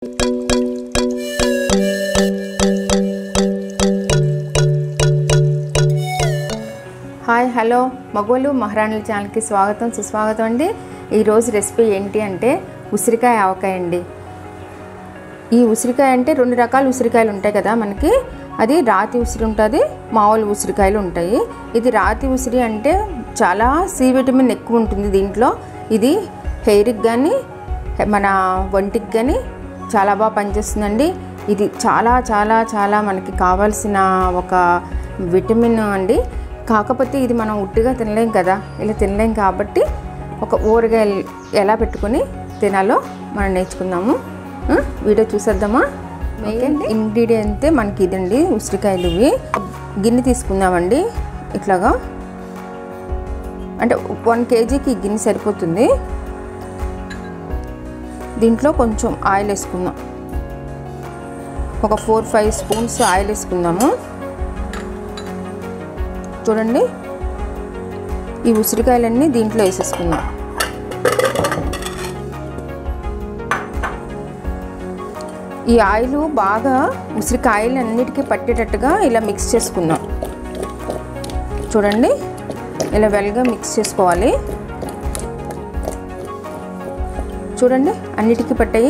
hi hello మగోలు మహారాణుల ఛానల్కి స్వాగతం సుస్వాగతం అండి ఈరోజు రెసిపీ ఏంటి అంటే ఉసిరికాయ ఆవకాయ అండి ఈ ఉసిరికాయ అంటే రెండు రకాల ఉసిరికాయలు ఉంటాయి కదా మనకి అది రాతి ఉసిరి ఉంటుంది మామూలు ఉసిరికాయలు ఉంటాయి ఇది రాతి ఉసిరి అంటే చాలా సి విటమిన్ ఎక్కువ ఉంటుంది దీంట్లో ఇది హెయిర్కి కానీ మన ఒంటికి కానీ చాలా బాగా పనిచేస్తుందండి ఇది చాలా చాలా చాలా మనకి కావాల్సిన ఒక విటమిన్ అండి కాకపోతే ఇది మనం ఉట్టిగా తినలేం కదా ఇలా తినలేం కాబట్టి ఒక ఊరగాయలు ఎలా పెట్టుకొని తినాలో మనం నేర్చుకుందాము ఆ, వీడియో చూసేద్దామా మెయిన్ ఇంగ్రీడియంట్ మనకి ఇదండి ఉసిరికాయలు ఇవి గిన్నె తీసుకుందామండి ఇట్లాగా అంటే వన్ కేజీకి ఈ గిన్నె సరిపోతుంది దీంట్లో కొంచెం ఆయిల్ వేసుకుందాం ఒక ఫోర్ ఫైవ్ స్పూన్స్ ఆయిల్ వేసుకుందాము చూడండి ఈ ఉసిరికాయలన్నీ దీంట్లో వేసేసుకుందాం ఈ ఆయిల్ బాగా ఉసిరికాయలు అన్నిటికీ పట్టేటట్టుగా ఇలా మిక్స్ చేసుకుందాం చూడండి ఇలా వెల్గా మిక్స్ చేసుకోవాలి చూడండి అన్నిటికీ పట్టాయి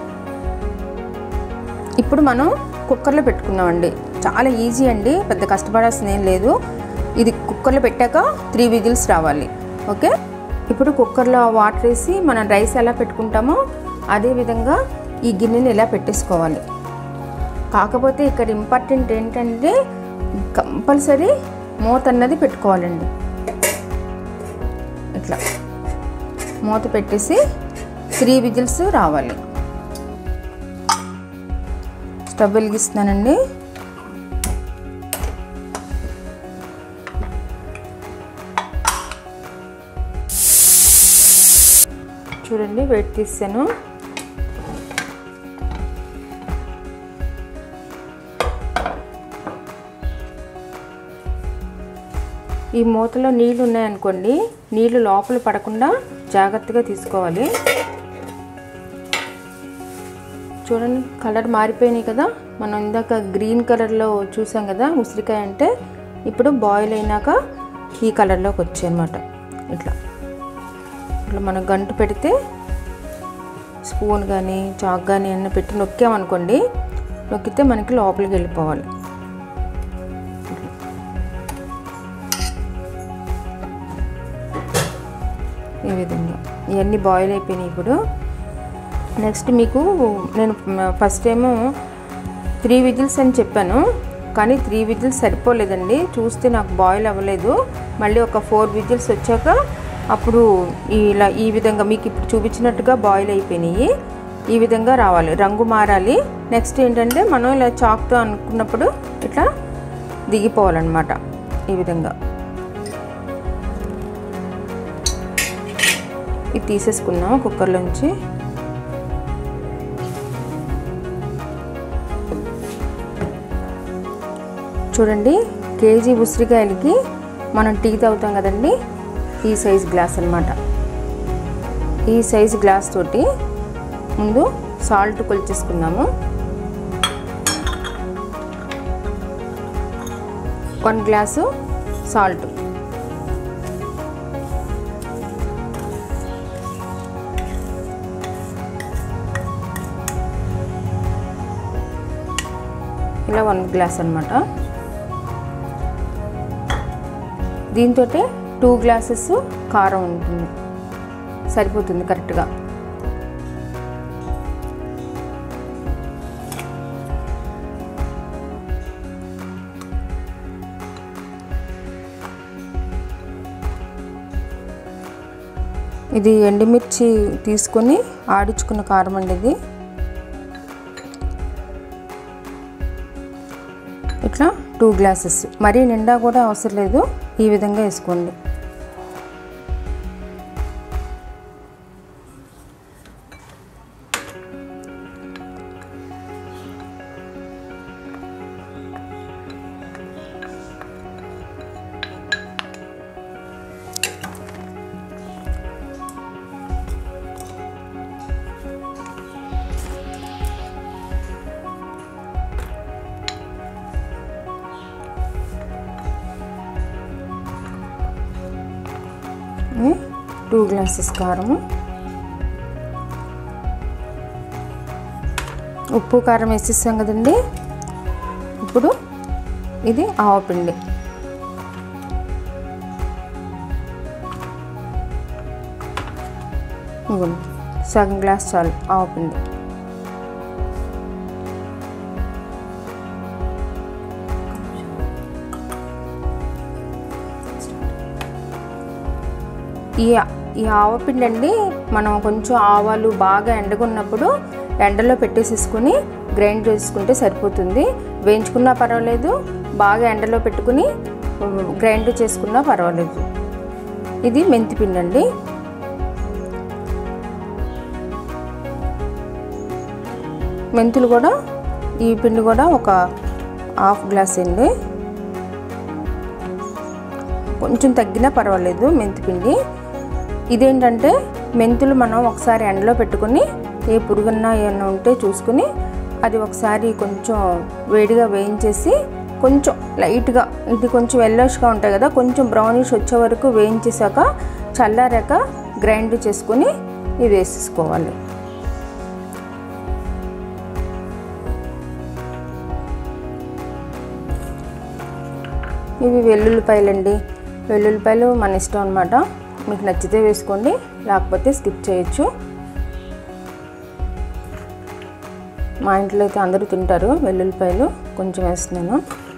ఇప్పుడు మనం కుక్కర్లో పెట్టుకుందామండి చాలా ఈజీ అండి పెద్ద కష్టపడాల్సిన ఏం లేదు ఇది కుక్కర్లో పెట్టాక త్రీ విజిల్స్ రావాలి ఓకే ఇప్పుడు కుక్కర్లో వాటర్ వేసి మనం రైస్ ఎలా పెట్టుకుంటామో అదే విధంగా ఈ గిన్నెని ఇలా పెట్టేసుకోవాలి కాకపోతే ఇక్కడ ఇంపార్టెంట్ ఏంటంటే కంపల్సరీ మూత అన్నది పెట్టుకోవాలండి ఇట్లా మూత పెట్టేసి త్రీ విజిల్స్ రావాలి స్టవ్ వెలిగిస్తున్నానండి చూడండి వెయిట్ తీసాను ఈ మూతలో నీళ్ళు ఉన్నాయనుకోండి నీళ్ళు లోపల పడకుండా జాగ్రత్తగా తీసుకోవాలి చూడండి కలర్ మారిపోయినాయి కదా మనం ఇందాక గ్రీన్ కలర్లో చూసాం కదా ఉసిరికాయ అంటే ఇప్పుడు బాయిల్ అయినాక ఈ కలర్లోకి వచ్చాయి అనమాట ఇట్లా ఇట్లా మనం గంటు పెడితే స్పూన్ కానీ చాక్ కానీ అన్న పెట్టి నొక్కామనుకోండి నొక్కితే మనకి లోపలికి వెళ్ళిపోవాలి ఈ విధంగా ఇవన్నీ బాయిల్ అయిపోయినాయి ఇప్పుడు నెక్స్ట్ మీకు నేను ఫస్ట్ ఏమో త్రీ విజిల్స్ అని చెప్పాను కానీ త్రీ విజిల్స్ సరిపోలేదండి చూస్తే నాకు బాయిల్ అవ్వలేదు మళ్ళీ ఒక ఫోర్ విజిల్స్ వచ్చాక అప్పుడు ఇలా ఈ విధంగా మీకు ఇప్పుడు చూపించినట్టుగా బాయిల్ అయిపోయినాయి ఈ విధంగా రావాలి రంగు మారాలి నెక్స్ట్ ఏంటంటే మనం ఇలా చాక్తో అనుకున్నప్పుడు ఇట్లా దిగిపోవాలన్నమాట ఈ విధంగా ఇది తీసేసుకుందాం కుక్కర్లోంచి చూడండి కేజీ ఉసిరికాయలకి మనం టీ తాగుతాం కదండి ఈ సైజ్ గ్లాస్ అనమాట ఈ సైజ్ గ్లాస్ తోటి ముందు సాల్ట్ కొలిచేసుకుందాము వన్ గ్లాసు సాల్ట్ ఇలా వన్ గ్లాస్ అనమాట దీంతో టూ గ్లాసెస్ కారం ఉంటుంది సరిపోతుంది కరెక్ట్గా ఇది ఎండుమిర్చి తీసుకొని ఆడించుకున్న కారం అండి ఇది ఇట్లా టూ గ్లాసెస్ మరీ నిండా కూడా అవసరం లేదు ఈ విధంగా వేసుకోండి టూ గ్లాసెస్ కారము ఉప్పు కారం వేసేసాం కదండి ఇప్పుడు ఇది ఆవపిండి ఇవ్వండి సగం గ్లాస్ చాలు ఆవపిండి ఈ ఈ ఆవపిండి అండి మనం కొంచెం ఆవాలు బాగా ఎండకున్నప్పుడు ఎండలో పెట్టేసేసుకుని గ్రైండ్ చేసుకుంటే సరిపోతుంది వేయించుకున్నా పర్వాలేదు బాగా ఎండలో పెట్టుకుని గ్రైండ్ చేసుకున్నా పర్వాలేదు ఇది మెంతిపిండి అండి మెంతులు కూడా ఈ పిండి కూడా ఒక హాఫ్ గ్లాస్ అండి కొంచెం తగ్గినా పర్వాలేదు మెంతి పిండి ఇదేంటంటే మెంతులు మనం ఒకసారి ఎండలో పెట్టుకుని ఏ పురుగున్నా ఏమన్నా ఉంటే చూసుకుని అది ఒకసారి కొంచెం వేడిగా వేయించేసి కొంచెం లైట్గా ఇది కొంచెం ఎల్లోష్గా ఉంటాయి కదా కొంచెం బ్రౌనిష్ వచ్చే వరకు వేయించేసాక చల్లారాక గ్రైండ్ చేసుకుని ఇది వేసేసుకోవాలి ఇవి వెల్లుల్లిపాయలండి వెల్లుల్లిపాయలు మన ఇష్టం అనమాట మీకు నచ్చితే వేసుకోండి లేకపోతే స్కిప్ చేయొచ్చు మా ఇంట్లో అయితే అందరూ తింటారు వెల్లుల్లిపాయలు కొంచెం వేస్తున్నాను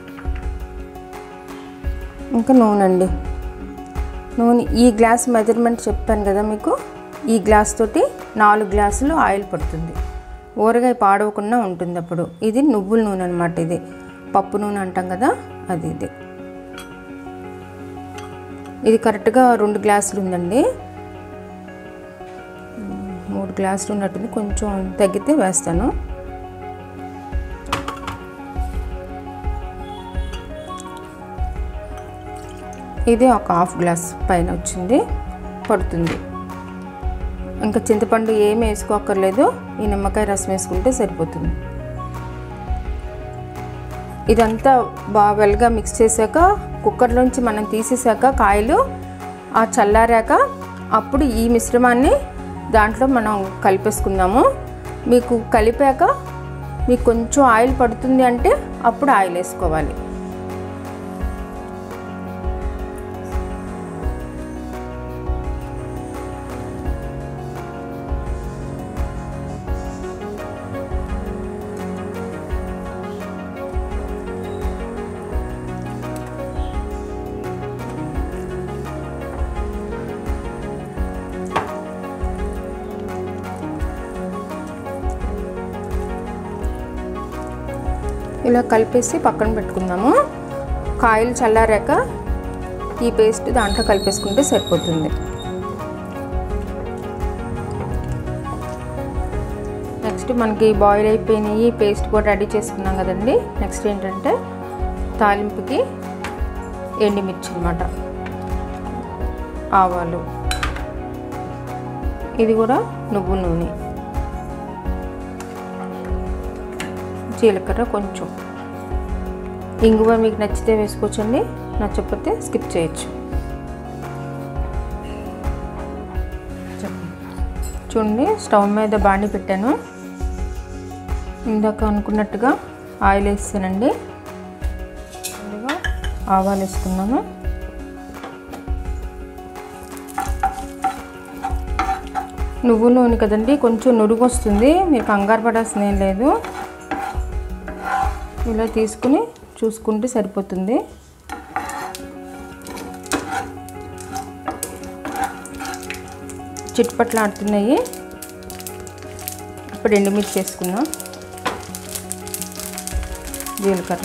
ఇంకా నూనె అండి నూనె ఈ గ్లాస్ మెజర్మెంట్ చెప్పాను కదా మీకు ఈ గ్లాస్ తోటి నాలుగు గ్లాసులు ఆయిల్ పడుతుంది ఊరగాయ పాడవకుండా ఉంటుంది అప్పుడు ఇది నువ్వుల నూనె అనమాట ఇది పప్పు నూనె అంటాం కదా అది ఇది ఇది కరెక్ట్గా రెండు గ్లాసులు ఉందండి మూడు గ్లాసులు ఉన్నట్టుంది కొంచెం తగ్గితే వేస్తాను ఇది ఒక హాఫ్ గ్లాస్ పైన వచ్చింది పడుతుంది ఇంకా చింతపండు ఏమి వేసుకోక్కర్లేదు ఈ నిమ్మకాయ రసం వేసుకుంటే సరిపోతుంది ఇదంతా బాగా వెల్గా మిక్స్ చేశాక కుక్కర్లోంచి మనం తీసేసాక కాయలు ఆ చల్లారాక అప్పుడు ఈ మిశ్రమాన్ని దాంట్లో మనం కలిపేసుకుందాము మీకు కలిపాక మీకు కొంచెం ఆయిల్ పడుతుంది అంటే అప్పుడు ఆయిల్ వేసుకోవాలి ఇలా కలిపేసి పక్కన పెట్టుకుందాము కాయలు చల్లారాక ఈ పేస్ట్ దాంట్లో కలిపేసుకుంటే సరిపోతుంది నెక్స్ట్ మనకి బాయిల్ అయిపోయినాయి పేస్ట్ కూడా రెడీ చేసుకున్నాం కదండి నెక్స్ట్ ఏంటంటే తాలింపుకి ఎండుమిర్చి అనమాట ఆవాలు ఇది కూడా నువ్వు నూనె జీలకర్ర కొంచెం ఇంగువ మీకు నచ్చితే వేసుకోవచ్చండి నచ్చకపోతే స్కిప్ చేయొచ్చు చూడండి స్టవ్ మీద బాండి పెట్టాను ఇందాక అనుకున్నట్టుగా ఆయిల్ వేస్తానండి ముందుగా ఆవాలు వేసుకున్నాము నువ్వు నూనె కదండి కొంచెం నురుగు వస్తుంది మీరు కంగారు పడాల్సిన ఏం లేదు ఇలా తీసుకుని చూసుకుంటే సరిపోతుంది చిట్పట్లు ఆడుతున్నాయి ఇప్పుడు ఎండుమిర్చి వేసుకుందాం జీలకర్ర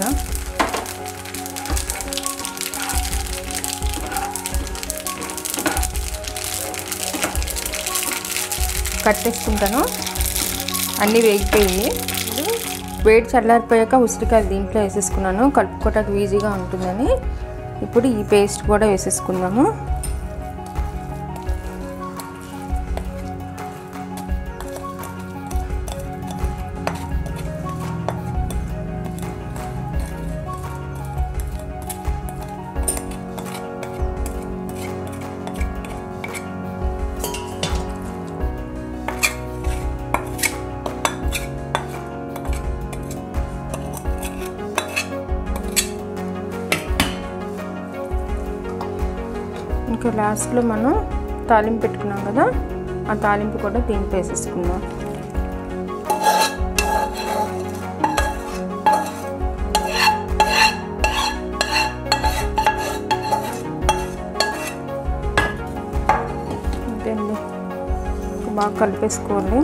కట్టేసుకుంటాను అన్నీ వేగిపోయి వేడి చల్లారిపోయాక ఉసిరికాయలు దీంట్లో వేసేసుకున్నాను కలుపుకోవటానికి ఈజీగా ఉంటుందని ఇప్పుడు ఈ పేస్ట్ కూడా వేసేసుకుందాము లాస్ట్లో మనం తాలింపు పెట్టుకున్నాం కదా ఆ తాలింపు కూడా దీంట్లో వేసేసుకుందాం అంతే అండి బాగా కలిపేసుకోవాలి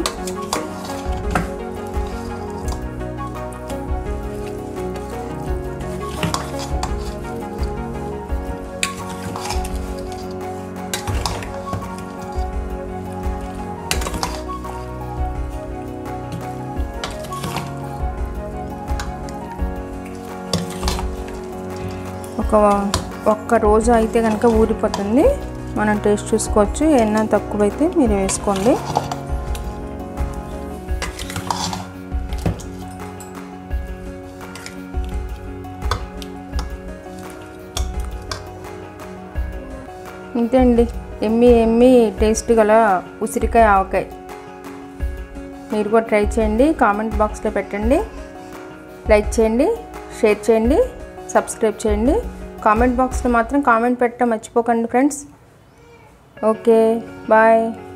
ఒక ఒక్క రోజు అయితే కనుక ఊరిపోతుంది మనం టేస్ట్ చూసుకోవచ్చు ఏమన్నా తక్కువైతే మీరు వేసుకోండి ఇంతే అండి ఎమ్మి ఎమ్మి టేస్ట్ గల ఉసిరికాయ ఆవకాయ మీరు కూడా ట్రై చేయండి కామెంట్ బాక్స్లో పెట్టండి లైక్ చేయండి షేర్ చేయండి సబ్స్క్రైబ్ చేయండి కామెంట్ బాక్స్లో మాత్రం కామెంట్ పెట్టడం మర్చిపోకండి ఫ్రెండ్స్ ఓకే బాయ్